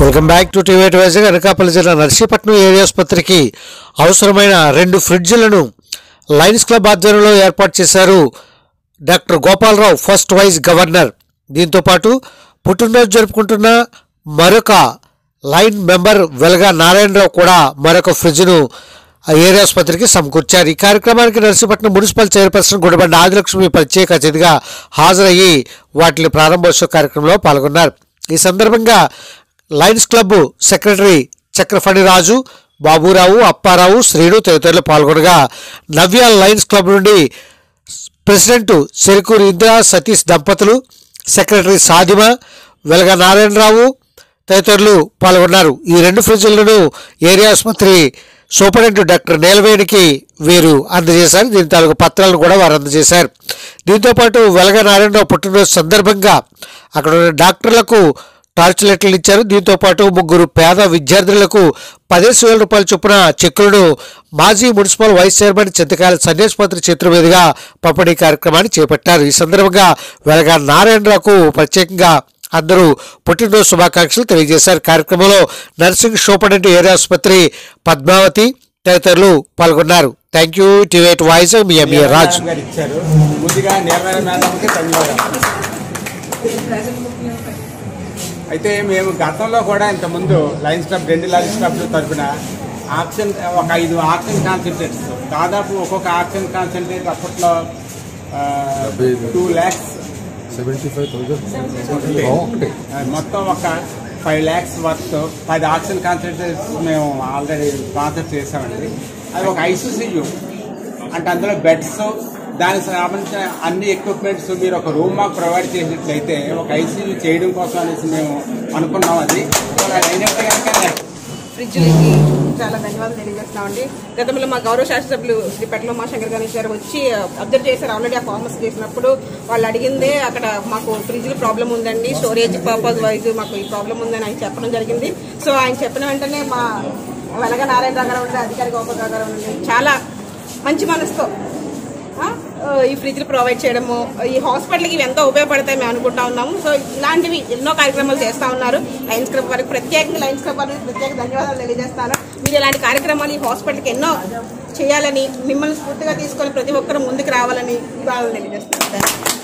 welcome back to TV Vizag Anakapalli జిల్లా Narsipatnam area ఆసుపత్రికి అవసరమైన రెండు ఫ్రిడ్జ్లను లయన్స్ క్లబ్ ఆధ్వర్యంలో ఏర్పాటు చేశారు doctor Gopala Rao first vice governor దీంతో పాటు పుట్టినరోజు జరుపుకుంటున్న మరొక లైన్ మెంబర్ వెలగా నారాయణరావు కూడా మరొక ఫ్రిడ్జ్ను ఆ ఏరియా ఆసుపత్రికి సమకూర్చారు ఈ కార్యక్రమానికి నర్సీపట్నం మున్సిపల్ చైర్పర్సన్ గుడిబండ ఆదిలక్ష్మి ప్రత్యేక అతిథిగా హాజరయ్యి వాటిని ప్రారంభోత్సవ కార్యక్రమంలో పాల్గొన్నారు ఈ సందర్భంగా Lions Club secretary Chakraphani Raju Baburao Apparao Srinu తదితరులు పాల్గొనగా నవ్య లయన్స్ క్లబ్ నుండి ప్రెసిడెంట్ చెరుకూరి ఇందిరా సతీష్ దంపతులు సెక్రటరీ సాదిమ వెలగ నారాయణరావు తదితరులు పాల్గొన్నారు ఈ రెండు ఫ్రిడ్జ్లను ఏరియా ఆసుపత్రి సూపరింటెండెంట్ డాక్టర్ నేలవేణికి వీరు అందజేశారు దీని తాలూకు పత్రాలను కూడా వారు అందజేశారు దీంతోపాటు వెలగ నారాయణరావు పుట్టినరోజు సందర్భంగా అక్కడ ఉన్న డాక్టర్లకు టార్చ్ లైట్లు ఇచ్చారు దీంతో పాటు ముగ్గురు పేద విద్యార్థులకు పదిహేను వేల రూపాయల చొప్పున చెక్కులను మాజీ municipal vice chairman Chintakayala Sanyasapatri చేతుల మీదుగా పంపిణీ కార్యక్రమాన్ని చేపట్టారు ఈ సందర్భంగా వెలగా నారాయణరావుకు ప్రత్యేకంగా అందరూ పుట్టినరోజు శుభాకాంక్షలు తెలియజేశారు కార్యక్రమంలో నర్సింగ్ సూపరింటెండెంట్ ఏరియా ఆసుపత్రి పద్మావతి తదితరులు పాల్గొన్నారు థ్యాంక్ యూ టివేట్ వాయిస్ మీ ఎంఏ రాజు మేడం గారు ఇచ్చారు ముందుగా నిర్మల మేడంకి ధన్యవాదాలు అయితే మేము గతంలో కూడా ఇంతకుముందు లయన్స్ క్లబ్ రెండు లయన్స్ క్లబ్ల తరఫున ఆక్సిజన్ ఒక ఐదు ఆక్సిజన్ కాన్సన్ట్రేట్స్ దాదాపు ఒక్కొక్క ఆక్సిజన్ కాన్సన్ట్రేట్ అప్పట్లో two lakhs seventy five thousand ఒకటి మొత్తం ఒక ఫైవ్ ల్యాక్స్ వర్త్ పది ఆక్సిజన్ కాన్సన్ట్రేట్స్ మేము ఆల్రెడీ స్పాన్సర్ చేసామండి అది ఒక ఐసీసీయూ అంటే అందులో బెడ్స్ దానికి సంబంధించిన అన్ని ఎక్విప్మెంట్స్ మీరు ఒక రూమ్ మాకు ప్రొవైడ్ చేసినట్లయితే ఒక ఐసీయూ చేయడం కోసం అనేసి మేము అనుకున్నాం అది అది అయినట్టు కనుక ఫ్రిడ్జ్లకి చాలా ధన్యవాదాలు తెలియజేస్తున్నామండి గతంలో మా గౌరవ శాస్త్రసభ్యులు శ్రీ పెట్ల ఉమాశంకర్ గారి గారు వచ్చి అబ్జర్వ్ చేశారు ఆల్రెడీ ఆ ఫార్మస్ చేసినప్పుడు వాళ్ళు అడిగిందే అక్కడ మాకు ఫ్రిడ్జ్లు ప్రాబ్లం ఉందండి స్టోరేజ్ పర్పస్ వైజ్ మాకు ఈ ప్రాబ్లం ఉందని ఆయన చెప్పడం జరిగింది సో ఆయన చెప్పిన వెంటనే మా వెలగ నారాయణరావు గారు ఉండే అధికారి గోపాల్ గారు ఉండే చాలా మంచి మనసుతో ఆ, ఈ ఫ్రిడ్జ్లు ప్రొవైడ్ చేయడము ఈ హాస్పిటల్కి ఇవి ఎంతో ఉపయోగపడతాయి మేము అనుకుంటా ఉన్నాము సో ఇలాంటివి ఎన్నో కార్యక్రమాలు చేస్తూ ఉన్నారు లయన్స్ క్లబ్ వారికి ప్రత్యేకంగా లయన్స్ క్లబ్ వారికి ప్రత్యేక ధన్యవాదాలు తెలియజేస్తాను మీరు ఇలాంటి కార్యక్రమాలు ఈ హాస్పిటల్కి ఎన్నో చేయాలని మిమ్మల్ని స్ఫూర్తిగా తీసుకొని ప్రతి ఒక్కరు ముందుకు రావాలని ఇవాళ తెలియజేస్తున్నాను